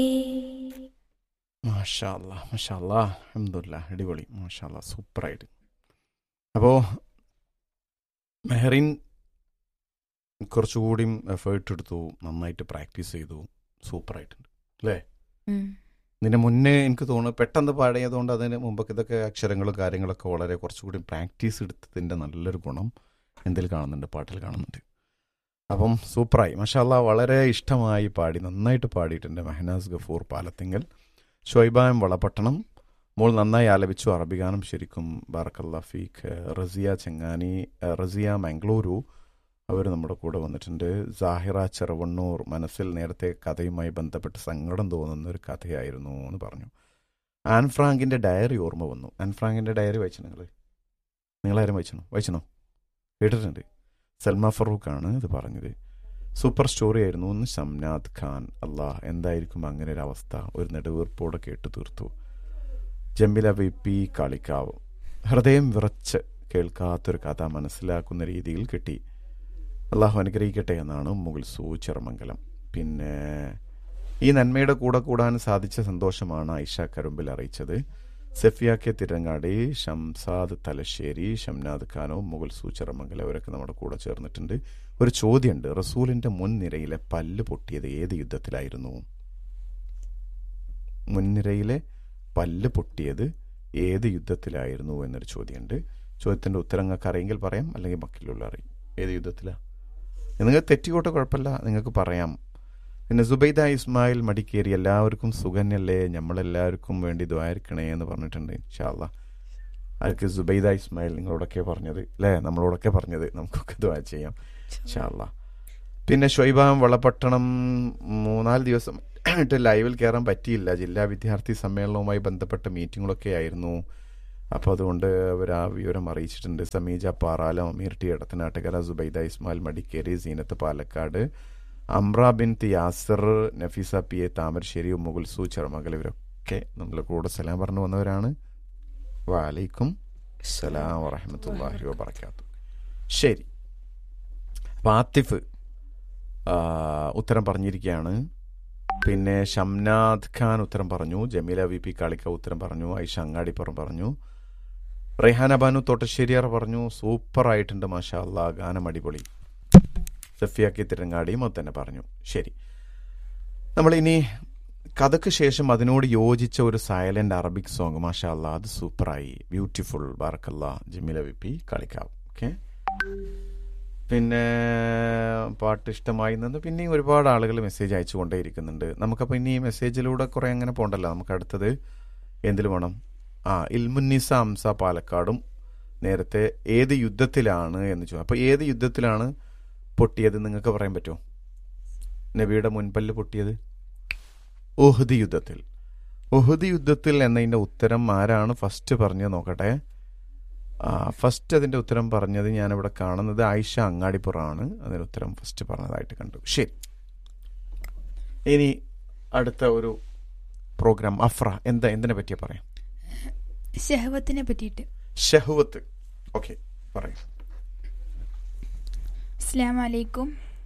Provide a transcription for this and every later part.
മാഷാ അല്ലാ മാഷാ അല്ലാ അഹമ്മദില്ല അടിപൊളി മാഷാ അല്ലാ സൂപ്പറായിട്ട് അപ്പോൾ മെഹറിൻ കുറച്ചുകൂടിയും എഫേർട്ട് എടുത്തു നന്നായിട്ട് പ്രാക്ടീസ് ചെയ്തു സൂപ്പറായിട്ടുണ്ട് ഉം. ഇതിന് മുന്നേ എനിക്ക് തോന്നുന്നു പെട്ടെന്ന് പാടിയതുകൊണ്ട് അതിന് മുമ്പൊക്കെ ഇതൊക്കെ അക്ഷരങ്ങളും കാര്യങ്ങളൊക്കെ വളരെ കുറച്ചുകൂടി പ്രാക്ടീസ് എടുത്തതിൻ്റെ നല്ലൊരു ഗുണം എന്തിൽ കാണുന്നുണ്ട് പാട്ടിൽ കാണുന്നുണ്ട് അപ്പം സൂപ്പറായി മഷാല്ല വളരെ ഇഷ്ടമായി പാടി നന്നായിട്ട് പാടിയിട്ടുണ്ട് മെഹനാസ് ഗഫൂർ പാലത്തിങ്കൽ ഷൊയ്ബായം വളപട്ടണം മോൾ നന്നായി ആലപിച്ചു അറബിഗാനം ശരിക്കും ബാറക്കല്ല ഫീഖ് റസിയ ചെങ്ങാനി ഏഹ്, റസിയ മംഗ്ലൂരു അവർ നമ്മുടെ കൂടെ വന്നിട്ടുണ്ട് സാഹിറ ചെറുവണ്ണൂർ മനസ്സിൽ നേരത്തെ കഥയുമായി ബന്ധപ്പെട്ട് സങ്കടം തോന്നുന്ന ഒരു കഥയായിരുന്നു എന്ന് പറഞ്ഞു ആൻ ഫ്രാങ്കിന്റെ ഡയറി ഓർമ്മ വന്നു ആൻ ഫ്രാങ്കിന്റെ ഡയറി വായിച്ചു നിങ്ങൾ നിങ്ങളാരും വായിച്ചണോ വായിച്ചണോ കേട്ടിട്ടുണ്ട് സൽമ ഫറൂഖാണ് ഇത് പറഞ്ഞത് സൂപ്പർ സ്റ്റോറി ആയിരുന്നു എന്ന് ഷംനാദ് ഖാൻ അള്ളാഹ് എന്തായിരിക്കും അങ്ങനെ ഒരു അവസ്ഥ ഒരു നെടുവീർപ്പോടെ കേട്ടു തീർത്തു ജംബില വി പി കാളിക്കാവ് ഹൃദയം വിറച്ച് കേൾക്കാത്തൊരു കഥ മനസ്സിലാക്കുന്ന രീതിയിൽ കിട്ടി അള്ളാഹു അനുഗ്രഹിക്കട്ടെ എന്നാണ് മുഗൾ സൂ ചെറുമംഗലം പിന്നെ ഈ നന്മയുടെ കൂടെ കൂടാൻ സാധിച്ച സന്തോഷമാണ് ഐഷ കരുമ്പിൽ അറിയിച്ചത് സെഫിയ കെ തിരങ്ങാടി ഷംസാദ് തലശ്ശേരി ഷംനാദ് ഖാനോ മുഗൾ സൂ ചെറുമംഗലം അവരൊക്കെ നമ്മുടെ കൂടെ ചേർന്നിട്ടുണ്ട് ഒരു ചോദ്യമുണ്ട് റസൂലിന്റെ മുൻനിരയിലെ പല്ല് പൊട്ടിയത് ഏത് യുദ്ധത്തിലായിരുന്നു മുൻനിരയിലെ പല്ല് പൊട്ടിയത് ഏത് യുദ്ധത്തിലായിരുന്നു എന്നൊരു ചോദ്യമുണ്ട് ചോദ്യത്തിന്റെ ഉത്തരം നിങ്ങൾക്ക് അറിയെങ്കിൽ പറയാം അല്ലെങ്കിൽ ബാക്കിയുള്ള അറിയും ഏത് യുദ്ധത്തിലാ നിങ്ങൾക്ക് തെറ്റിക്കോട്ടെ കുഴപ്പമില്ല നിങ്ങൾക്ക് പറയാം പിന്നെ സുബൈദ ഇസ്മായിൽ മടിക്കേറി എല്ലാവർക്കും സുഖന്യല്ലേ നമ്മളെല്ലാവർക്കും വേണ്ടി ദ്വാരിക്കണേ എന്ന് പറഞ്ഞിട്ടുണ്ട് ഇൻഷാല്ല ആർക്ക് സുബൈദ ഇസ്മായിൽ നിങ്ങളോടൊക്കെ പറഞ്ഞത് അല്ലേ നമ്മളോടൊക്കെ പറഞ്ഞത് നമുക്കൊക്കെ ദ്വാ ചെയ്യാം ഇൻഷാല്ല പിന്നെ ഷൊയ്ബാം വളപട്ടണം മൂന്നാല് ദിവസം ആയിട്ട് ലൈവിൽ കയറാൻ പറ്റിയില്ല ജില്ലാ വിദ്യാർത്ഥി സമ്മേളനവുമായി ബന്ധപ്പെട്ട മീറ്റിങ്ങുകളൊക്കെ ആയിരുന്നു അപ്പോൾ അതുകൊണ്ട് അവർ ആ വിവരം അറിയിച്ചിട്ടുണ്ട് Sameeja Parala Ameer T Edathanattukara Subaida Ismail Madikeri Seenath Palakkad Amra bin Yasar Nafeesa P A Thamarassery മുഗൾസു ചെറുമകൽ ഇവരൊക്കെ നമ്മൾ കൂടെ സലാം പറഞ്ഞു വന്നവരാണ് വാലൈക്കും സലാം വറഹമത്തല്ലാഹി വബർക്കാത്തു ശരി അപ്പം ആത്തിഫ് ആ, ഉത്തരം പറഞ്ഞിരിക്കുകയാണ് പിന്നെ ഷംനാദ് ഖാൻ ഉത്തരം പറഞ്ഞു ജമീല വി പി കാളിക്ക ഉത്തരം പറഞ്ഞു ഐഷ അങ്ങാടിപ്പുറം പറഞ്ഞു റെഹാന ബാനു തോട്ടശ്ശേരിയാർ പറഞ്ഞു സൂപ്പർ ആയിട്ടുണ്ട് മാഷാ അല്ലാ ഗാനം അടിപൊളി സഫിയാക്കി തിരങ്ങാടിയും അത് തന്നെ പറഞ്ഞു ശരി നമ്മളിനി കഥയ്ക്ക് ശേഷം അതിനോട് യോജിച്ച ഒരു സൈലന്റ് അറബിക് സോങ് മാഷാ അല്ലാ അത് സൂപ്പറായി ബ്യൂട്ടിഫുൾ ബാർക്കല്ല Jameela V P Kalikavu okay പിന്നെ പാട്ട് ഇഷ്ടമായി നിന്ന് പിന്നെയും ഒരുപാട് ആളുകൾ മെസ്സേജ് അയച്ചു കൊണ്ടേയിരിക്കുന്നുണ്ട് നമുക്കപ്പോൾ ഇനി ഈ മെസ്സേജിലൂടെ കുറേ അങ്ങനെ പോകണ്ടല്ലോ നമുക്ക് അടുത്തത് എന്തിൽ വേണം ആ ഇൽമുന്നിസ അംസ പാലക്കാടും നേരത്തെ ഏത് യുദ്ധത്തിലാണ് എന്ന് ചോദിച്ചു അപ്പോൾ ഏത് യുദ്ധത്തിലാണ് പൊട്ടിയത് നിങ്ങൾക്ക് പറയാൻ പറ്റുമോ നബിയുടെ മുൻപല്ല് പൊട്ടിയത് ഉഹദ് യുദ്ധത്തിൽ ഉഹദ് യുദ്ധത്തിൽ എന്നതിൻ്റെ ഉത്തരം ആരാണ് ഫസ്റ്റ് പറഞ്ഞത് നോക്കട്ടെ ആ ഫസ്റ്റ് അതിൻ്റെ ഉത്തരം പറഞ്ഞത് ഞാനിവിടെ കാണുന്നത് ആയിഷ അങ്ങാടിപ്പുറമാണ് അതിന് ഉത്തരം ഫസ്റ്റ് പറഞ്ഞതായിട്ട് കണ്ടു ശരി ഇനി അടുത്ത ഒരു പ്രോഗ്രാം അഫ്ര എന്താ എന്തിനെ പറ്റിയാ പറയാം ശഹവത്തിനെ പറ്റിയിട്ട് ഷഹുവത്ത് ഓക്കെ പറയാം അസ്ലാം വലൈക്കും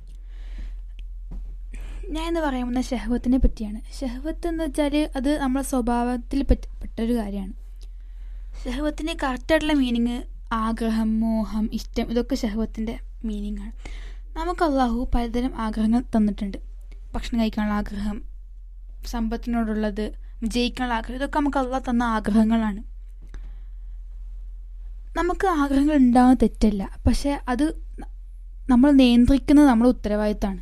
ഞാൻ ഇന്ന് പറയാൻ പോകുന്ന ഷഹവത്തിനെ പറ്റിയാണ് ഷഹവത്ത് എന്ന് വെച്ചാൽ അത് നമ്മളെ സ്വഭാവത്തിൽ പറ്റ പെട്ടൊരു കാര്യമാണ് ഷഹവത്തിൻ്റെ കറക്റ്റായിട്ടുള്ള മീനിങ് ആഗ്രഹം മോഹം ഇഷ്ടം ഇതൊക്കെ ഷഹവത്തിൻ്റെ മീനിങ് ആണ് നമുക്ക് അള്ളാഹു പലതരം ആഗ്രഹങ്ങൾ തന്നിട്ടുണ്ട് ഭക്ഷണം കഴിക്കാനുള്ള ആഗ്രഹം സമ്പത്തിനോടുള്ളത് വിജയിക്കാനുള്ള ആഗ്രഹം ഇതൊക്കെ നമുക്ക് അള്ളാഹ് തന്ന ആഗ്രഹങ്ങളാണ് നമുക്ക് ആഗ്രഹങ്ങൾ ഉണ്ടാവുന്ന തെറ്റല്ല പക്ഷെ അത് ന- നമ്മൾ നിയന്ത്രിക്കുന്നത് നമ്മുടെ ഉത്തരവാദിത്തമാണ്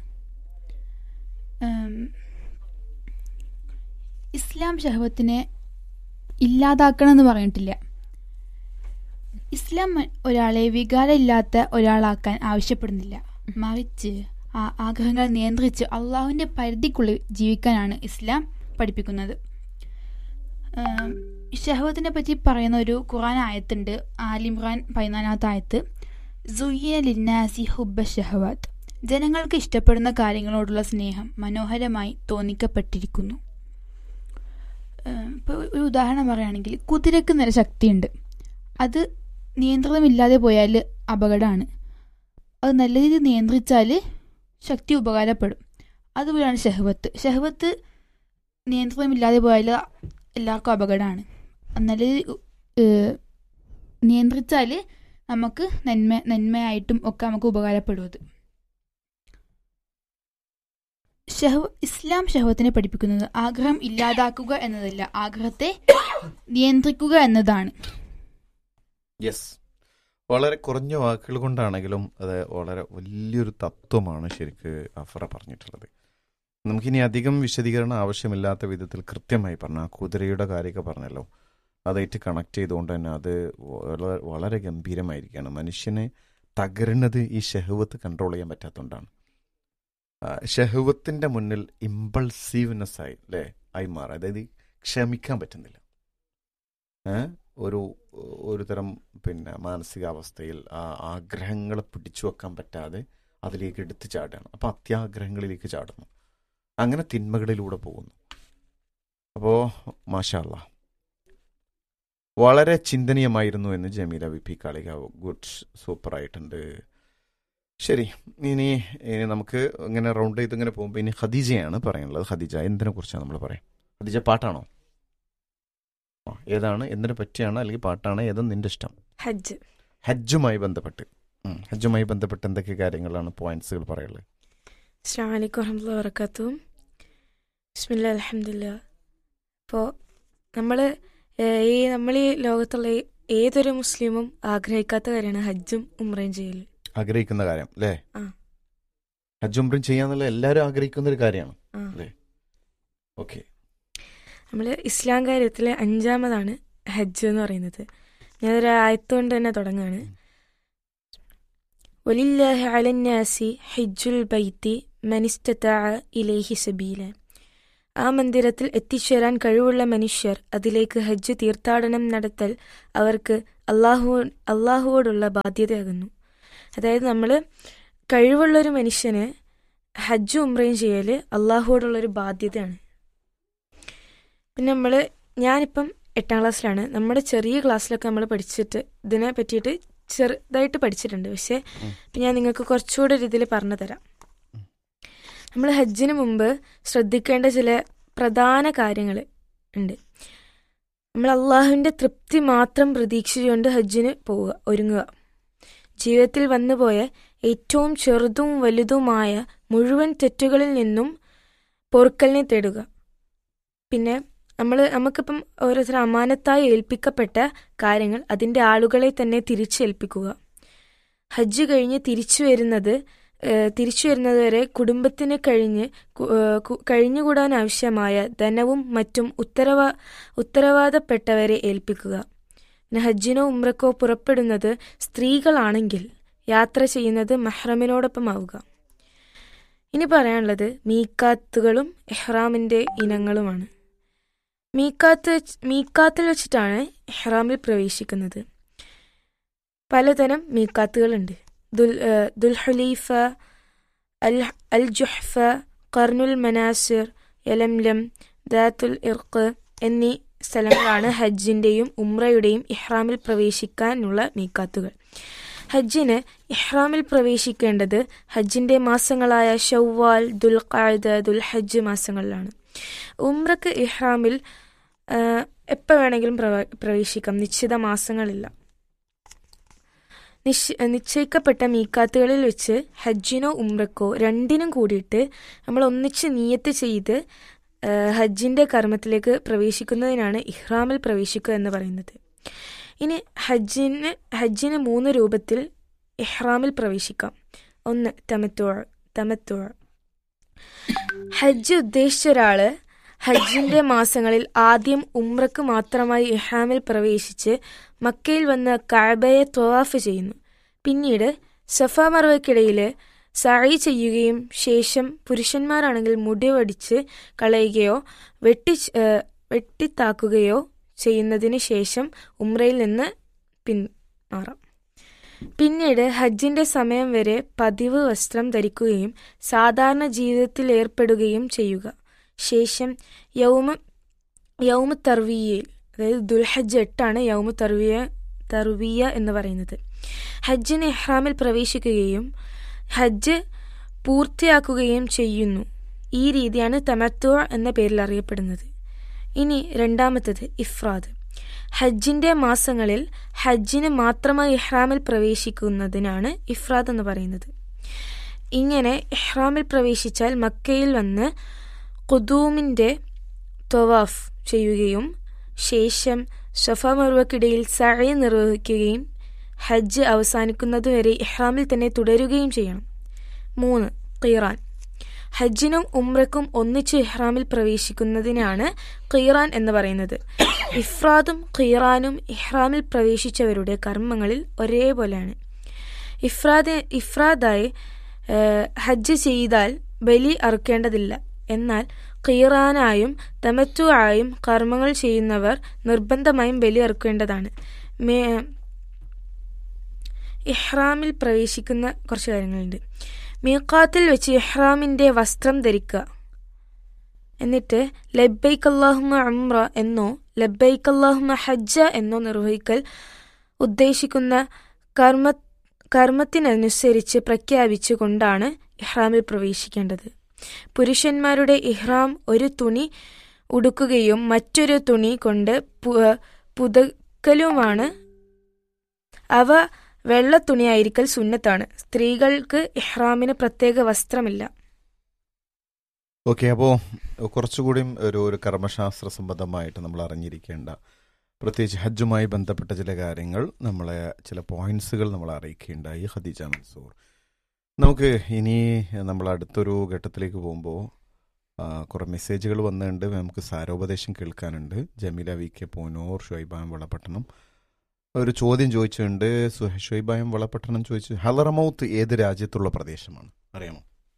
ഇസ്ലാം ഷഹവത്തിനെ ഇല്ലാതാക്കണം എന്ന് പറഞ്ഞിട്ടില്ല ഇസ്ലാം മ- ഒരാളെ വികാരമില്ലാത്ത ഒരാളാക്കാൻ ആവശ്യപ്പെടുന്നില്ല മറിച്ച് ആ ആഗ്രഹങ്ങൾ നിയന്ത്രിച്ച് അള്ളാഹുവിൻ്റെ പരിധിക്കുള്ളിൽ ജീവിക്കാനാണ് ഇസ്ലാം പഠിപ്പിക്കുന്നത് ഉം, ഷഹവത്തിനെ പറ്റി പറയുന്ന ഒരു ഖുറാൻ ആയത്തുണ്ട് ആലിമ്രാൻ പതിനാലാമത്തെ ആയത്ത് സുയ്യ ലിന്നാസി ഹുബ്ബ ഷഹവാത്ത് ജനങ്ങൾക്ക് ഇഷ്ടപ്പെടുന്ന കാര്യങ്ങളോടുള്ള സ്നേഹം മനോഹരമായി തോന്നിക്കപ്പെട്ടിരിക്കുന്നു ഇപ്പോൾ ഒരു ഉദാഹരണം പറയുകയാണെങ്കിൽ കുതിരക്ക് നല്ല ശക്തിയുണ്ട് അത് നിയന്ത്രണമില്ലാതെ പോയാൽ അപകടമാണ് അത് നല്ല രീതിയിൽ നിയന്ത്രിച്ചാൽ ശക്തി ഉപകാരപ്പെടും അതുപോലെയാണ് ഷഹവത്ത് ഷഹവത്ത് നിയന്ത്രണമില്ലാതെ പോയാൽ എല്ലാവർക്കും അപകടമാണ് എന്നാൽ നിയന്ത്രിച്ചാൽ നമുക്ക് നന്മ നന്മയായിട്ടും ഒക്കെ നമുക്ക് ഉപകാരപ്പെടും അത് ഷഹവ ഇസ്ലാം ഷഹവത്തിനെ പഠിപ്പിക്കുന്നത് ആഗ്രഹം ഇല്ലാതാക്കുക എന്നതല്ല ആഗ്രഹത്തെ നിയന്ത്രിക്കുക എന്നതാണ് യെസ് വളരെ കുറഞ്ഞ വാക്കുകൾ കൊണ്ടാണെങ്കിലും അത് വളരെ വലിയൊരു തത്വമാണ് ശരിക്ക് അഫറ പറഞ്ഞിട്ടുള്ളത് നമുക്കിനി അധികം വിശദീകരണം ആവശ്യമില്ലാത്ത വിധത്തിൽ കൃത്യമായി പറഞ്ഞു ആ കുതിരയുടെ കാര്യമൊക്കെ പറഞ്ഞല്ലോ അതായിട്ട് കണക്ട് ചെയ്തുകൊണ്ട് തന്നെ അത് വളരെ വളരെ ഗംഭീരമായിരിക്കുകയാണ് മനുഷ്യനെ തകരുന്നത് ഈ ഷെഹുവത്ത് കൺട്രോൾ ചെയ്യാൻ പറ്റാത്തതുകൊണ്ടാണ് ഷെഹുവത്തിൻ്റെ മുന്നിൽ ഇമ്പൾസീവ്നെസ് ആയി അല്ലേ ആയി മാറുക അതായത് ക്ഷമിക്കാൻ പറ്റുന്നില്ല ഏഹ് ഒരു ഒരു തരം പിന്നെ മാനസികാവസ്ഥയിൽ ആ ആഗ്രഹങ്ങളെ പിടിച്ചു വെക്കാൻ പറ്റാതെ അതിലേക്ക് എടുത്തു ചാടുകയാണ് അപ്പം അത്യാഗ്രഹങ്ങളിലേക്ക് ചാടുന്നു അങ്ങനെ തിന്മകളിലൂടെ പോകുന്നു അപ്പോൾ മാഷാല്ല വളരെ ചിന്തനീയമായിരുന്നു എന്ന് Jameela V P Kalikavu good സൂപ്പറായിട്ടുണ്ട് ശരി ഇനി ഇനി നമുക്ക് ഇങ്ങനെ റൗണ്ട് ചെയ്ത് ഇങ്ങനെ പോകുമ്പോൾ ഇനി ഖദീജയാണ് പറയാനുള്ളത് ഖദീജ എന്തിനെ കുറിച്ചാണ് നമ്മൾ പറയാം ഖദീജ പാട്ടാണോ ആ ഏതാണ് എന്തിനെ പറ്റിയാണ് അല്ലെങ്കിൽ പാട്ടാണ് ഏതാണ് നിന്റെ ഇഷ്ടം ഹജ്ജ് ഹജ്ജുമായി ബന്ധപ്പെട്ട് ഉം, ഹജ്ജുമായി ബന്ധപ്പെട്ട് എന്തൊക്കെ കാര്യങ്ങളാണ് പോയിന്റ്സുകൾ പറയുള്ളത് അസ്സാം വലൈക്കും വറഹമുല്ല വർക്കാത്തു ബിസ്മില്ല അലഹമില്ല അപ്പോൾ നമ്മൾ ഈ നമ്മൾ ഈ ലോകത്തുള്ള ഏ- ഏതൊരു മുസ്ലിമും ആഗ്രഹിക്കാത്ത കാര്യമാണ് ഹജ്ജും ഉംറയും ചെയ്യൽ ആഗ്രഹിക്കുന്ന കാര്യം അല്ലേ ആ. ഹജ്ജ് ഉംറയും ചെയ്യാന്നുള്ള എല്ലാവരും ആഗ്രഹിക്കുന്ന ഒരു കാര്യമാണ് ആ അല്ലേ ഓക്കെ നമ്മൾ ഇസ്ലാം കാര്യത്തിലെ അഞ്ചാമതാണ് ഹജ്ജ് എന്ന് പറയുന്നത് ഞാനൊരു ആയത്തുകൊണ്ട് തന്നെ തുടങ്ങുകയാണ് വലില്ലാഹി അലന്നാസി ഹജ്ജുൽ ബൈത്തി മനിസ്തതാ ഇലേഹി സബീല ആ മന്ദിരത്തിൽ എത്തിച്ചേരാൻ കഴിവുള്ള മനുഷ്യർ അതിലേക്ക് ഹജ്ജ് തീർത്ഥാടനം നടത്തൽ അവർക്ക് അള്ളാഹു അള്ളാഹുവോടുള്ള ബാധ്യതയാകുന്നു അതായത് നമ്മൾ കഴിവുള്ളൊരു മനുഷ്യന് ഹജ്ജ് ഉംറയും ചെയ്യൽ അള്ളാഹുവോടുള്ളൊരു ബാധ്യതയാണ് പിന്നെ നമ്മൾ ഞാനിപ്പം എട്ടാം ക്ലാസ്സിലാണ് നമ്മുടെ ചെറിയ ക്ലാസ്സിലൊക്കെ നമ്മൾ പഠിച്ചിട്ട് ഇതിനെ പറ്റിയിട്ട് ചെറുതായിട്ട് പഠിച്ചിട്ടുണ്ട് പക്ഷേ ഉം. ഇപ്പം ഞാൻ നിങ്ങൾക്ക് കുറച്ചുകൂടെ രീതിയിൽ പറഞ്ഞു തരാം നമ്മൾ ഹജ്ജിന് മുമ്പ് ശ്രദ്ധിക്കേണ്ട ചില പ്രധാന കാര്യങ്ങൾ ഉണ്ട് നമ്മൾ അള്ളാഹുവിൻ്റെ തൃപ്തി മാത്രം പ്രതീക്ഷിച്ചുകൊണ്ട് ഹജ്ജിന് പോവുക ഒരുങ്ങുക ജീവിതത്തിൽ വന്നുപോയ ഏറ്റവും ചെറുതും വലുതുമായ മുഴുവൻ തെറ്റുകളിൽ നിന്നും പൊറുക്കലിനെ തേടുക പിന്നെ നമ്മൾ നമുക്കിപ്പം ഓരോരുത്തർ അമാനത്തായി ഏൽപ്പിക്കപ്പെട്ട കാര്യങ്ങൾ അതിൻ്റെ ആളുകളെ തന്നെ തിരിച്ചേൽപ്പിക്കുക ഹജ്ജ് കഴിഞ്ഞ് തിരിച്ചു വരുന്നത് ഏഹ്, തിരിച്ചു വരുന്നത് വരെ കുടുംബത്തിന് കഴിഞ്ഞ് കു- ഏഹ്, കു- കഴിഞ്ഞുകൂടാൻ ആവശ്യമായ ധനവും മറ്റും ഉത്തരവാ ഉത്തരവാദപ്പെട്ടവരെ ഏൽപ്പിക്കുക പിന്നെ ഹജ്ജിനോ ഉമ്രക്കോ പുറപ്പെടുന്നത് സ്ത്രീകളാണെങ്കിൽ യാത്ര ചെയ്യുന്നത് മെഹ്റമിനോടൊപ്പമാവുക ഇനി പറയാനുള്ളത് മീക്കാത്തുകളും എഹ്റാമിൻ്റെ ഇനങ്ങളുമാണ് മീക്കാത്ത് വെച്ച്- മീക്കാത്തിൽ വെച്ചിട്ടാണ് എഹ്റാമിൽ പ്രവേശിക്കുന്നത് പലതരം മീക്കാത്തുകളുണ്ട് ദുൽ ഏഹ്, ദുൽഹുലീഫ അൽ അൽ ജുഹ്ഫ കർനുൽ മനാസിർ യലംലം ദാത്തുൽ ഇർക്ക് എന്നീ സ്ഥലങ്ങളാണ് ഹജ്ജിൻ്റെയും ഉംറയുടെയും ഇഹ്റാമിൽ പ്രവേശിക്കാനുള്ള മീക്കാത്തുകൾ ഹജ്ജിന് ഇഹ്റാമിൽ പ്രവേശിക്കേണ്ടത് ഹജ്ജിൻ്റെ മാസങ്ങളായ ഷവ്വാൽ ദുൽഖാദ ദുൽഹജ്ജ് മാസങ്ങളിലാണ് ഉംറക്ക് ഇഹ്റാമിൽ എപ്പോൾ വേണമെങ്കിലും പ്രവ- പ്രവേശിക്കാം നിശ്ചിത മാസങ്ങളില്ല നിശ്ച നിശ്ചയിക്കപ്പെട്ട മീക്കാത്തുകളിൽ വെച്ച് ഹജ്ജിനോ ഉംറക്കോ രണ്ടിനും കൂടിയിട്ട് നമ്മൾ ഒന്നിച്ച് നീയത്ത് ചെയ്ത് ആ, ഹജ്ജിൻ്റെ കർമ്മത്തിലേക്ക് പ്രവേശിക്കുന്നതിനാണ് ഇഹ്റാമിൽ പ്രവേശിക്കുക എന്ന് പറയുന്നത് ഇനി ഹജ്ജിന് ഹജ്ജിന് മൂന്ന് രൂപത്തിൽ ഇഹ്റാമിൽ പ്രവേശിക്കാം ഒന്ന് തമത്തുവ തമത്തുവ ഹജ്ജ് ഉദ്ദേശിച്ച ഒരാള് ഹജ്ജിന്റെ മാസങ്ങളിൽ ആദ്യം ഉംറക്ക് മാത്രമായി ഇഹ്റാമിൽ പ്രവേശിച്ച് മക്കയിൽ വന്ന് കഅബയെ ത്വവാഫ് ചെയ്യുന്നു പിന്നീട് സഫ മറവയ്ക്കിടയിൽ സായി ചെയ്യുകയും ശേഷം പുരുഷന്മാരാണെങ്കിൽ മുടി വടിച്ച് കളയുകയോ വെട്ടി ഏഹ് വെട്ടിത്താക്കുകയോ ചെയ്യുന്നതിന് ശേഷം ഉംറയിൽ നിന്ന് പിന്മാറാം പിന്നീട് ഹജ്ജിന്റെ സമയം വരെ പതിവ് വസ്ത്രം ധരിക്കുകയും സാധാരണ ജീവിതത്തിൽ ഏർപ്പെടുകയും ചെയ്യുക ശേഷം യൗമ യൗമ തർവിയയിൽ അതായത് ദുൽഹജ്ജ് എട്ടാണ് യൗമ തർവിയ തർവിയ എന്ന് പറയുന്നത് ഹജ്ജിന് ഇഹ്റാമിൽ പ്രവേശിക്കുകയും ഹജ്ജ് പൂർത്തിയാക്കുകയും ചെയ്യുന്നു ഈ രീതിയാണ് തമത്തു എന്ന പേരിൽ അറിയപ്പെടുന്നത് ഇനി രണ്ടാമത്തത് ഇഫ്രാദ് ഹജ്ജിന്റെ മാസങ്ങളിൽ ഹജ്ജിന് മാത്രമായി ഇഹ്റാമിൽ പ്രവേശിക്കുന്നതിനാണ് ഇഫ്രാദ് എന്ന് പറയുന്നത് ഇങ്ങനെ ഇഹ്റാമിൽ പ്രവേശിച്ചാൽ മക്കയിൽ വന്ന് ഖുദൂമിന്റെ തൊവാഫ് ചെയ്യുകയും ശേഷം സഫ മറുവക്കിടയിൽ സഴ നിർവഹിക്കുകയും ഹജ്ജ് അവസാനിക്കുന്നതുവരെ ഇഹ്റാമിൽ തന്നെ തുടരുകയും ചെയ്യണം മൂന്ന് ഖീറാൻ ഹജ്ജിനും ഉംറക്കും ഒന്നിച്ച് ഇഹ്റാമിൽ പ്രവേശിക്കുന്നതിനാണ് ഖീറാൻ എന്ന് പറയുന്നത് ഇഫ്രാദും ഖീറാനും ഇഹ്റാമിൽ പ്രവേശിച്ചവരുടെ കർമ്മങ്ങളിൽ ഒരേപോലെയാണ് ഇഫ്രാദ് ഇഫ്രാദായി ഏഹ്, ഹജ്ജ് ചെയ്താൽ ബലി അറുക്കേണ്ടതില്ല എന്നാൽ ഖീറാനായും തമത്തു ആയും കർമ്മങ്ങൾ ചെയ്യുന്നവർ നിർബന്ധമായും ബലി അറുക്കേണ്ടതാണ് മേ ഇഹ്റാമിൽ പ്രവേശിക്കുന്ന കുറച്ച് കാര്യങ്ങളുണ്ട് മീഖാത്തിൽ വെച്ച് ഇഹ്റാമിന്റെ വസ്ത്രം ധരിക്കുക എന്നിട്ട് ലബ്ബൈക്ക് അല്ലാഹുമ ഉംറ എന്നോ ലബ്ബൈക്ക് അല്ലാഹുമ ഹജ്ജ എന്നോ നിർവഹിക്കൽ ഉദ്ദേശിക്കുന്ന കർമ്മ കർമ്മത്തിനനുസരിച്ച് പ്രഖ്യാപിച്ചുകൊണ്ടാണ് ഇഹ്റാമിൽ പ്രവേശിക്കേണ്ടത് പുരുഷന്മാരുടെ ഇഹ്റാം ഒരു തുണി ഉടുക്കുകയും മറ്റൊരു തുണി കൊണ്ട് പു- പുതക്കലുമാണ് അവ വെള്ള തുണിയായിരിക്കൽ സുന്നത്താണ് സ്ത്രീകൾക്ക് ഇഹ്റാമിന് പ്രത്യേക വസ്ത്രമില്ല ഓക്കെ അപ്പോൾ കുറച്ചുകൂടിയും ഒരു ഒരു കർമ്മശാസ്ത്ര സംബന്ധമായിട്ട് നമ്മൾ അറിഞ്ഞിരിക്കേണ്ട പ്രത്യേകിച്ച് ഹജ്ജുമായി ബന്ധപ്പെട്ട ചില കാര്യങ്ങൾ നമ്മളെ ചില പോയിന്റ്സുകൾ നമ്മൾ അറിയിക്കുകയുണ്ടായി ഖദീജ മൻസൂർ നമുക്ക് ഇനി നമ്മൾ അടുത്തൊരു ഘട്ടത്തിലേക്ക് പോകുമ്പോൾ കുറേ മെസ്സേജുകൾ വന്നിട്ടുണ്ട് നമുക്ക് സാരോപദേശം കേൾക്കാനുണ്ട് ജമീല വി കെ പൂനൂർ ഷുഹൈബായം വളപട്ടണം ഒരു ചോദ്യം ചോദിച്ചിട്ടുണ്ട് സുഹ- ഷുഹൈബായം വളപട്ടണം ചോദിച്ചു ഹലറമൗത്ത് ഏത് രാജ്യത്തുള്ള പ്രദേശമാണ് അറിയാമോ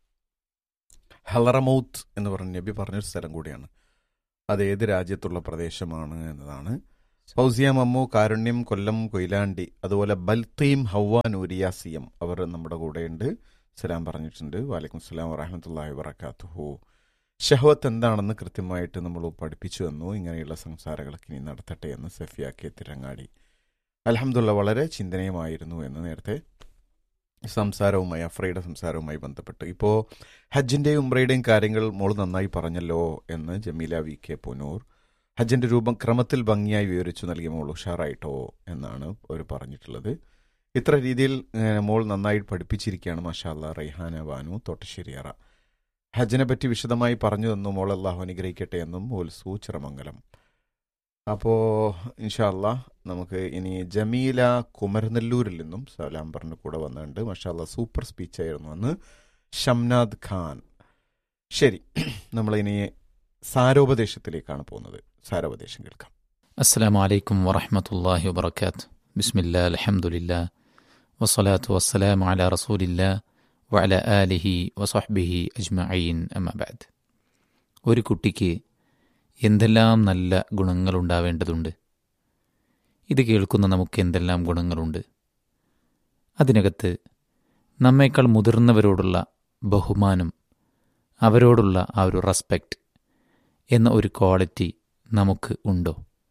ഹലറമൗത്ത് എന്ന് പറഞ്ഞ നബി പറഞ്ഞൊരു സ്ഥലം കൂടിയാണ് അത് ഏത് രാജ്യത്തുള്ള പ്രദേശമാണ് എന്നതാണ് ഫൗസിയ മമ്മു കാരുണ്യം കൊല്ലം കൊയിലാണ്ടി അതുപോലെ ബൽത്തീം ഹൗവാൻ ഉരിയാസിയം അവർ നമ്മുടെ കൂടെയുണ്ട് സലാം പറഞ്ഞിട്ടുണ്ട് വാലൈക്കും സ്ലാം വറഹമത്തല്ലാഹി വബർക്കാത്തുഹു ഷഹവത്ത് എന്താണെന്ന് കൃത്യമായിട്ട് നമ്മൾ പഠിപ്പിച്ചു തന്നു ഇങ്ങനെയുള്ള സംസാരങ്ങളൊക്കെ ഇനി നടത്തട്ടെ എന്ന് സഫിയാക്കിയ തിരങ്ങാടി അലഹമുല്ല വളരെ ചിന്തനീയമായിരുന്നു എന്ന് നേരത്തെ സംസാരവുമായി അഫ്രയുടെ സംസാരവുമായി ബന്ധപ്പെട്ട് ഇപ്പോൾ ഹജ്ജിന്റെയും ഉംറയുടെയും കാര്യങ്ങൾ മോൾ നന്നായി പറഞ്ഞല്ലോ എന്ന് ജമീല വി കെ പുനൂർ ഹജ്ജിന്റെ രൂപം ക്രമത്തിൽ ഭംഗിയായി വിവരിച്ചു നൽകിയ മോൾ ഉഷാറായിട്ടോ എന്നാണ് അവർ പറഞ്ഞിട്ടുള്ളത് ഇത്ര രീതിയിൽ ഏഹ്, മോൾ നന്നായി പഠിപ്പിച്ചിരിക്കുകയാണ് മാഷാല്ല റൈഹാന ബാനു തോട്ടശ്ശേരിയറ ഹജ്ജിനെ പറ്റി വിശദമായി പറഞ്ഞു തന്നു മോൾ അള്ളാഹു അനുഗ്രഹിക്കട്ടെ എന്നും മോൽ സൂച്ചിറമംഗലം അപ്പോൾ ഇൻഷാല്ല നമുക്ക് ഇനി ജമീല കുമരനെല്ലൂരിൽ നിന്നും സലാം പറഞ്ഞ് കൂടെ വന്നിട്ടുണ്ട് മഷാല്ല സൂപ്പർ സ്പീച്ചായിരുന്നു അന്ന് ഷംനാദ് ഖാൻ ശരി നമ്മളിനി സാരോപദേശത്തിലേക്കാണ് പോകുന്നത് സാരോപദേശം കേൾക്കാം السلام عليكم ورحمة الله وبركاته بسم الله الحمد لله والصلاة والسلام على رسول الله وعلى آله وصحبه أجمعين أما بعد ഒരു കുട്ടിക്ക് എന്തെല്ലാം നല്ല ഗുണങ്ങളുണ്ടാവേണ്ടതുണ്ട് ഇത് കേൾക്കുന്ന നമുക്ക് എന്തെല്ലാം ഗുണങ്ങളുണ്ട് അതിനകത്ത് നമ്മേക്കാൾ മുതിർന്നവരോടുള്ള ബഹുമാനം അവരോടുള്ള ആ ഒരു റെസ്പെക്റ്റ് എന്ന ഒരു ക്വാളിറ്റി നമുക്ക് ഉണ്ടോ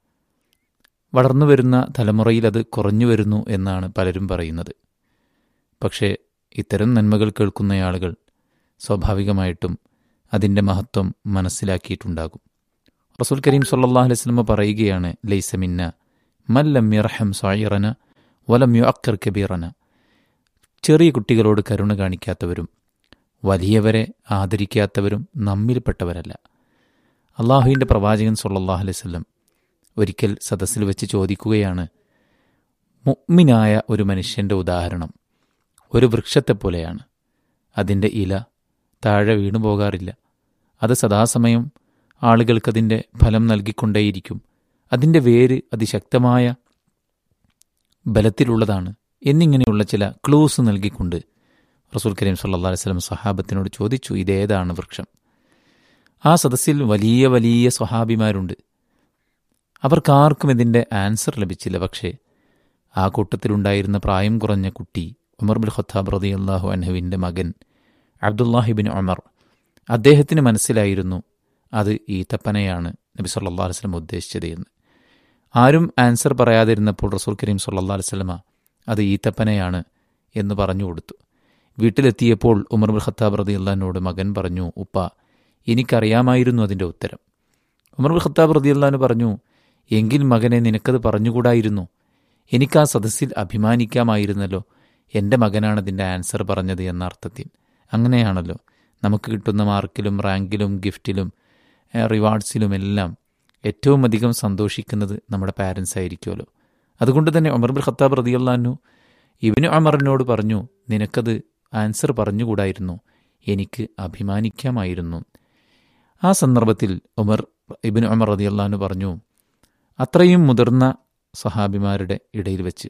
വളർന്നു വരുന്ന തലമുറയിൽ അത് കുറഞ്ഞു വരുന്നു എന്നാണ് പലരും പറയുന്നത് പക്ഷേ ഇത്തരം നന്മകൾ കേൾക്കുന്ന ആളുകൾ സ്വാഭാവികമായിട്ടും അതിൻ്റെ മഹത്വം മനസ്സിലാക്കിയിട്ടുണ്ടാകും റസൂൽ കരീം സല്ലല്ലാഹു അലൈഹി വസല്ലമ പറയുകയാണ് ലൈസമിന്ന മല്ലം യർഹം സായിറന വലം യു അക്കർ കബീറന ചെറിയ കുട്ടികളോട് കരുണ കാണിക്കാത്തവരും വലിയവരെ ആദരിക്കാത്തവരും നമ്മിൽപ്പെട്ടവരല്ല അള്ളാഹുവിൻ്റെ പ്രവാചകൻ സല്ലല്ലാഹു അലൈഹി വസല്ലം ഒരിക്കൽ സദസ്സിൽ വെച്ച് ചോദിക്കുകയാണ് മുഗ്മിനായ ഒരു മനുഷ്യൻ്റെ ഉദാഹരണം ഒരു വൃക്ഷത്തെപ്പോലെയാണ് അതിൻ്റെ ഇല താഴെ വീണു പോകാറില്ല അത് സദാസമയം ആളുകൾക്കതിൻ്റെ ഫലം നൽകിക്കൊണ്ടേയിരിക്കും അതിൻ്റെ വേര് അതിശക്തമായ ബലത്തിലുള്ളതാണ് എന്നിങ്ങനെയുള്ള ചില ക്ലൂസ് നൽകിക്കൊണ്ട് റസൂൽ കരീം സല്ലല്ലാഹു അലൈഹി വസല്ലം സഹാബത്തിനോട് ചോദിച്ചു ഇതേതാണ് വൃക്ഷം ആ സദസ്സിൽ വലിയ വലിയ സ്വഹാബിമാരുണ്ട് അവർക്കാർക്കും ഇതിൻ്റെ ആൻസർ ലഭിച്ചില്ല പക്ഷേ ആ കൂട്ടത്തിലുണ്ടായിരുന്ന പ്രായം കുറഞ്ഞ കുട്ടി ഉമർ ബിൻ ഖത്താബ് റതി അള്ളാഹു അൻഹുവിൻ്റെ മകൻ അബ്ദുല്ലാഹിബിൻ ഉമർ അദ്ദേഹത്തിന് മനസ്സിലായിരുന്നു അത് ഈത്തപ്പനയാണ് നബി സല്ലല്ലാഹു അലൈഹി വസല്ലം ഉദ്ദേശിച്ചത് എന്ന് ആരും ആൻസർ പറയാതിരുന്നപ്പോൾ റസൂൽ കരീം സല്ലല്ലാഹു അലൈഹി വസല്ലമ അത് ഈത്തപ്പനയാണ് എന്ന് പറഞ്ഞു കൊടുത്തു വീട്ടിലെത്തിയപ്പോൾ ഉമർ ബിൻ ഖത്താബ് റതി അള്ളഹാനോട് മകൻ പറഞ്ഞു ഉപ്പ എനിക്കറിയാമായിരുന്നു അതിൻ്റെ ഉത്തരം ഉമർ ബിൻ ഖത്താബ് റതിയല്ലാന്ന് പറഞ്ഞു എങ്കിൽ മകനെ നിനക്കത് പറഞ്ഞുകൂടായിരുന്നു എനിക്ക് ആ സദസ്സിൽ അഭിമാനിക്കാമായിരുന്നല്ലോ എൻ്റെ മകനാണ് ഇതിൻ്റെ ആൻസർ പറഞ്ഞത് എന്ന അർത്ഥത്തിൽ അങ്ങനെയാണല്ലോ നമുക്ക് കിട്ടുന്ന മാർക്കിലും റാങ്കിലും ഗിഫ്റ്റിലും ഏഹ്, റിവാർഡ്സിലുമെല്ലാം ഏറ്റവും അധികം സന്തോഷിക്കുന്നത് നമ്മുടെ പാരൻസ് ആയിരിക്കുമല്ലോ അതുകൊണ്ട് തന്നെ ഉമർ ബിൻ ഖത്താബ് റതിയല്ലാന്നു ഇബിനു അമറിനോട് പറഞ്ഞു നിനക്കത് ആൻസർ പറഞ്ഞുകൂടായിരുന്നു എനിക്ക് അഭിമാനിക്കാമായിരുന്നു ആ സന്ദർഭത്തിൽ ഉമർ ഇബിൻ ഉമർ റതിയല്ലാന്നു പറഞ്ഞു അത്രയും മുതിർന്ന സഹാബിമാരുടെ ഇടയിൽ വെച്ച്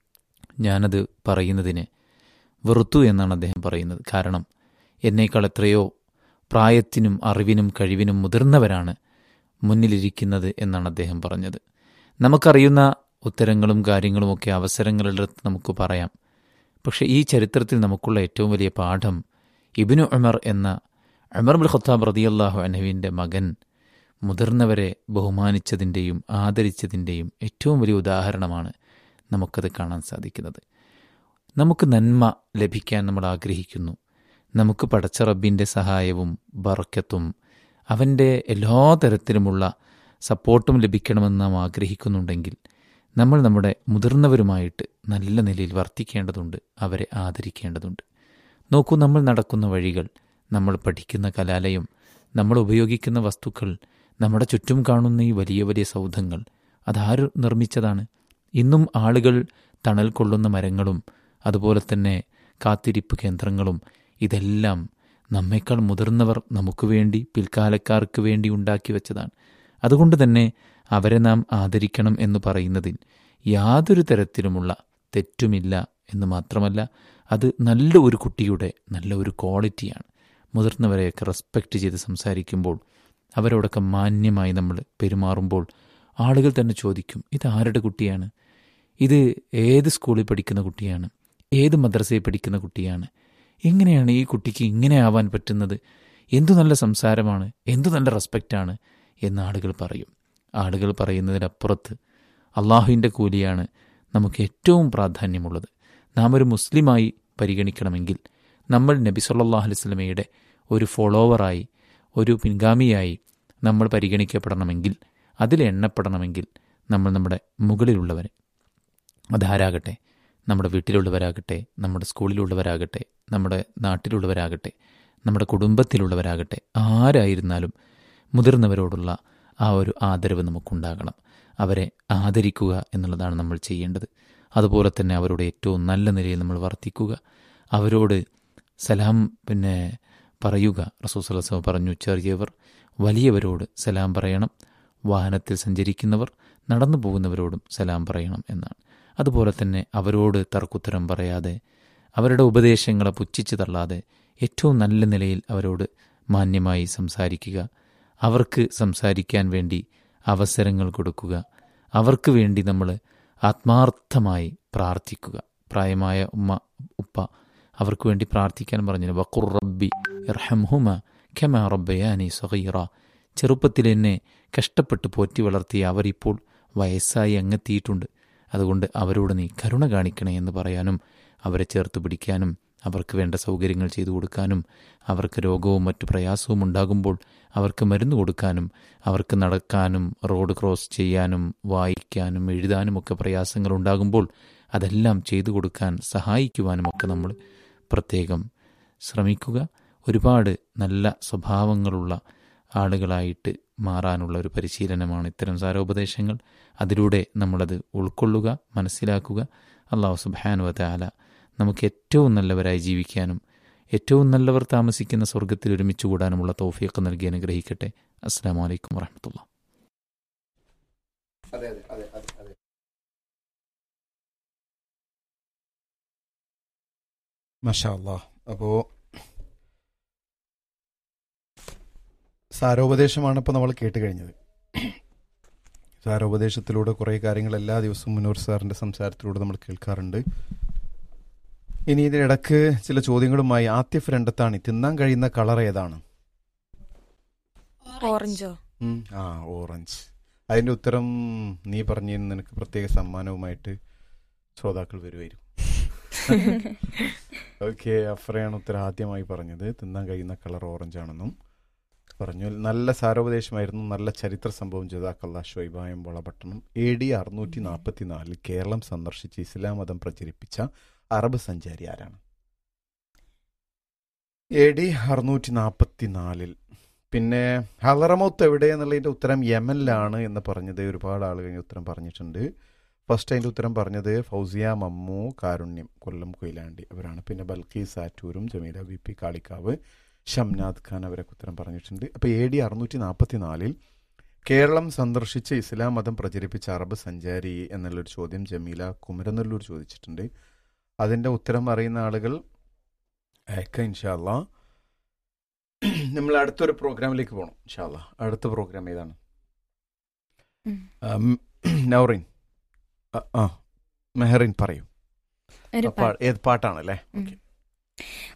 ഞാനത് പറയുന്നതിനെ വെറുത്തു എന്നാണ് അദ്ദേഹം പറയുന്നത് കാരണം എന്നേക്കാൾ എത്രയോ പ്രായത്തിനും അറിവിനും കഴിവിനും മുതിർന്നവരാണ് മുന്നിലിരിക്കുന്നത് എന്നാണ് അദ്ദേഹം പറഞ്ഞത് നമുക്കറിയുന്ന ഉത്തരങ്ങളും കാര്യങ്ങളുമൊക്കെ അവസരങ്ങളിലെടുത്ത് നമുക്ക് പറയാം പക്ഷേ ഈ ചരിത്രത്തിൽ നമുക്കുള്ള ഏറ്റവും വലിയ പാഠം ഇബിനു ഉമർ എന്ന ഉമർ ബുൽ ഖത്താബ് റതിയല്ലാഹു അനഹുവിൻ്റെ മകൻ മുതിർന്നവരെ ബഹുമാനിച്ചതിൻ്റെയും ആദരിച്ചതിൻ്റെയും ഏറ്റവും വലിയ ഉദാഹരണമാണ് നമുക്കത് കാണാൻ സാധിക്കുന്നത് നമുക്ക് നന്മ ലഭിക്കാൻ നമ്മൾ ആഗ്രഹിക്കുന്നു നമുക്ക് പടച്ച റബ്ബിൻ്റെ സഹായവും ബറക്കത്തും അവൻ്റെ എല്ലാ തരത്തിലുമുള്ള സപ്പോർട്ടും ലഭിക്കണമെന്ന് നാം ആഗ്രഹിക്കുന്നുണ്ടെങ്കിൽ നമ്മൾ നമ്മുടെ മുതിർന്നവരുമായിട്ട് നല്ല നിലയിൽ വർത്തിക്കേണ്ടതുണ്ട് അവരെ ആദരിക്കേണ്ടതുണ്ട് നോക്കൂ നമ്മൾ നടക്കുന്ന വഴികൾ നമ്മൾ പഠിക്കുന്ന കലാലയം നമ്മൾ ഉപയോഗിക്കുന്ന വസ്തുക്കൾ നമ്മുടെ ചുറ്റും കാണുന്ന ഈ വലിയ വലിയ സൗധങ്ങൾ അതാര് നിർമ്മിച്ചതാണ് ഇന്നും ആളുകൾ തണൽ കൊള്ളുന്ന മരങ്ങളും അതുപോലെ തന്നെ കാത്തിരിപ്പ് കേന്ദ്രങ്ങളും ഇതെല്ലാം നമ്മേക്കാൾ മുതിർന്നവർ നമുക്ക് വേണ്ടി പിൽക്കാലക്കാർക്ക് വേണ്ടി ഉണ്ടാക്കി വെച്ചതാണ് അതുകൊണ്ട് തന്നെ അവരെ നാം ആദരിക്കണം എന്ന് പറയുന്നതിൽ യാതൊരു തരത്തിലുമുള്ള തെറ്റുമില്ല എന്ന് മാത്രമല്ല അത് നല്ല ഒരു കുട്ടിയുടെ നല്ല ഒരു ക്വാളിറ്റിയാണ് മുതിർന്നവരെയൊക്കെ റെസ്പെക്റ്റ് ചെയ്ത് സംസാരിക്കുമ്പോൾ അവരോടൊക്കെ മാന്യമായി നമ്മൾ പെരുമാറുമ്പോൾ ആളുകൾ തന്നെ ചോദിക്കും ഇത് ആരുടെ കുട്ടിയാണ് ഇത് ഏത് സ്കൂളിൽ പഠിക്കുന്ന കുട്ടിയാണ് ഏത് മദ്രസയിൽ പഠിക്കുന്ന കുട്ടിയാണ് എങ്ങനെയാണ് ഈ കുട്ടിക്ക് ഇങ്ങനെ ആവാൻ പറ്റുന്നത് എന്തു നല്ല സംസാരമാണ് എന്തു നല്ല റെസ്പെക്റ്റാണ് എന്ന് ആളുകൾ പറയും ആളുകൾ പറയുന്നതിനപ്പുറത്ത് അള്ളാഹുവിൻ്റെ കൂലിയാണ് നമുക്ക് ഏറ്റവും പ്രാധാന്യമുള്ളത് നാം ഒരു മുസ്ലിമായി പരിഗണിക്കണമെങ്കിൽ നമ്മൾ നബി സല്ലല്ലാഹു അലൈഹി വസല്ലമയുടെ ഒരു ഫോളോവറായി ഒരു പിൻഗാമിയായി നമ്മൾ പരിഗണിക്കപ്പെടണമെങ്കിൽ അതിൽ എണ്ണപ്പെടണമെങ്കിൽ നമ്മൾ നമ്മുടെ മുകളിലുള്ളവരെ അതാരാകട്ടെ നമ്മുടെ വീട്ടിലുള്ളവരാകട്ടെ നമ്മുടെ സ്കൂളിലുള്ളവരാകട്ടെ നമ്മുടെ നാട്ടിലുള്ളവരാകട്ടെ നമ്മുടെ കുടുംബത്തിലുള്ളവരാകട്ടെ ആരായിരുന്നാലും മുതിർന്നവരോടുള്ള ആ ഒരു ആദരവ് നമുക്കുണ്ടാകണം അവരെ ആദരിക്കുക എന്നുള്ളതാണ് നമ്മൾ ചെയ്യേണ്ടത് അതുപോലെ തന്നെ അവരോട് ഏറ്റവും നല്ല നിലയിൽ നമ്മൾ വർത്തിക്കുക അവരോട് സലാം പിന്നെ പറയുക റസൂസലസ പറഞ്ഞു ചെറിയവർ വലിയവരോട് സലാം പറയണം വാഹനത്തിൽ സഞ്ചരിക്കുന്നവർ നടന്നു പോകുന്നവരോടും സലാം പറയണം എന്നാണ് അതുപോലെ തന്നെ അവരോട് തർക്കുത്തരം പറയാതെ അവരുടെ ഉപദേശങ്ങളെ പുച്ഛിച്ച് തള്ളാതെ ഏറ്റവും നല്ല നിലയിൽ അവരോട് മാന്യമായി സംസാരിക്കുക അവർക്ക് സംസാരിക്കാൻ വേണ്ടി അവസരങ്ങൾ കൊടുക്കുക അവർക്ക് വേണ്ടി നമ്മൾ ആത്മാർത്ഥമായി പ്രാർത്ഥിക്കുക പ്രായമായ ഉമ്മ ഉപ്പ അവർക്ക് വേണ്ടി പ്രാർത്ഥിക്കാൻ പറഞ്ഞു വഖുർ റബ്ബി ഇർഹംഹുമ ഖമ റബ്ബയാനി സഗീറ ചെറുപ്പത്തിൽ എന്നെ കഷ്ടപ്പെട്ട് പോറ്റി വളർത്തിയ അവരിപ്പോൾ വയസ്സായി അങ്ങെത്തിയിട്ടുണ്ട് അതുകൊണ്ട് അവരോട് നീ കരുണ കാണിക്കണേ എന്ന് പറയാനും അവരെ ചേർത്ത് പിടിക്കാനും അവർക്ക് വേണ്ട സൗകര്യങ്ങൾ ചെയ്തു കൊടുക്കാനും അവർക്ക് രോഗവും മറ്റു പ്രയാസവും ഉണ്ടാകുമ്പോൾ അവർക്ക് മരുന്ന് കൊടുക്കാനും അവർക്ക് നടക്കാനും റോഡ് ക്രോസ് ചെയ്യാനും വായിക്കാനും എഴുതാനും ഒക്കെ പ്രയാസങ്ങൾ ഉണ്ടാകുമ്പോൾ അതെല്ലാം ചെയ്തു കൊടുക്കാൻ സഹായിക്കുവാനുമൊക്കെ നമ്മൾ പ്രത്യേകം ശ്രമിക്കുക ഒരുപാട് നല്ല സ്വഭാവങ്ങളുള്ള ആളുകളായിട്ട് മാറാനുള്ള ഒരു പരിശീലനമാണ് ഇത്തരം സാരോപദേശങ്ങൾ അതിലൂടെ നമ്മളത് ഉൾക്കൊള്ളുക മനസ്സിലാക്കുക അള്ളാഹു സുബാനുവ താല നമുക്ക് ഏറ്റവും നല്ലവരായി ജീവിക്കാനും ഏറ്റവും നല്ലവർ താമസിക്കുന്ന സ്വർഗത്തിൽ ഒരുമിച്ച് കൂടാനുമുള്ള തൗഫീഖ് നൽകി അനുഗ്രഹിക്കട്ടെ അസ്സാം വലൈക്കും വറഹമത്തുള്ള അതെ അതെ അതെ അതെ അതെ മഷാ അല്ലാ അപ്പോ സാരോപദേശമാണ് ഇപ്പോൾ നമ്മൾ കേട്ട് കഴിഞ്ഞത് സാരോപദേശത്തിലൂടെ കുറേ കാര്യങ്ങൾ എല്ലാ ദിവസവും മുന്നൂർ സാറിന്റെ സംസാരത്തിലൂടെ നമ്മൾ കേൾക്കാറുണ്ട് ഇനി ഇതിനിടക്ക് ചില ചോദ്യങ്ങളുമായി ആദ്യ രണ്ടത്താണ് തിന്നാൻ കഴിയുന്ന കളർ ഏതാണ് ഓറഞ്ചോ ഉം, ആ ഓറഞ്ച് അതിന്റെ ഉത്തരം നീ പറഞ്ഞു നിനക്ക് പ്രത്യേക സമ്മാനവുമായിട്ട് ശ്രോതാക്കൾ വരുമായിരുന്നു ഓക്കെ അഫ്രയാണ് ഉത്തരം ആദ്യമായി പറഞ്ഞത് തിന്നാൻ കഴിയുന്ന കളർ ഓറഞ്ച് ആണെന്നും പറഞ്ഞു നല്ല സാരോപദേശമായിരുന്നു നല്ല ചരിത്ര സംഭവം ജദാക്കല്ല ഷൊയ്ബായം വളപട്ടണം എ ഡി അറുന്നൂറ്റി നാൽപ്പത്തി നാലിൽ കേരളം സന്ദർശിച്ച് ഇസ്ലാം മതം പ്രചരിപ്പിച്ച അറബ് സഞ്ചാരി ആരാണ് എ ഡി അറുന്നൂറ്റി നാൽപ്പത്തി നാലിൽ പിന്നെ ഹലറമൗത്ത് എവിടെ എന്നുള്ളതിന്റെ ഉത്തരം യമനിലാണ് എന്ന് പറഞ്ഞത് ഒരുപാട് ആളുകൾ ഈ ഉത്തരം പറഞ്ഞിട്ടുണ്ട് ഫസ്റ്റ് അതിന്റെ ഉത്തരം പറഞ്ഞത് ഫൗസിയ മമ്മു കാരുണ്യം കൊല്ലം കൊയിലാണ്ടി അവരാണ് പിന്നെ ബൽക്കീസ് ആറ്റൂരും ജമീല വി പി കാളിക്കാവ് ഷംനാദ് ഖാൻ അവരൊക്കെ ഉത്തരം പറഞ്ഞിട്ടുണ്ട് അപ്പോൾ എ ഡി അറുന്നൂറ്റി നാൽപ്പത്തി നാലിൽ കേരളം സന്ദർശിച്ച് ഇസ്ലാം മതം പ്രചരിപ്പിച്ച അറബ് സഞ്ചാരി എന്നുള്ളൊരു ചോദ്യം ജമീല കുമരനെല്ലൂർ ചോദിച്ചിട്ടുണ്ട് അതിൻ്റെ ഉത്തരം അറിയുന്ന ആളുകൾ അയക്ക ഇൻഷാല്ല നമ്മൾ അടുത്തൊരു പ്രോഗ്രാമിലേക്ക് പോകണം ഇൻഷാല്ല അടുത്ത പ്രോഗ്രാം ഏതാണ് ഉം. ഉം, നൗറിൻ ആ, ആ മെഹറിൻ പറയൂ ഒരു ആ, പാ- ഏത് പാട്ടാണല്ലേ ഉം.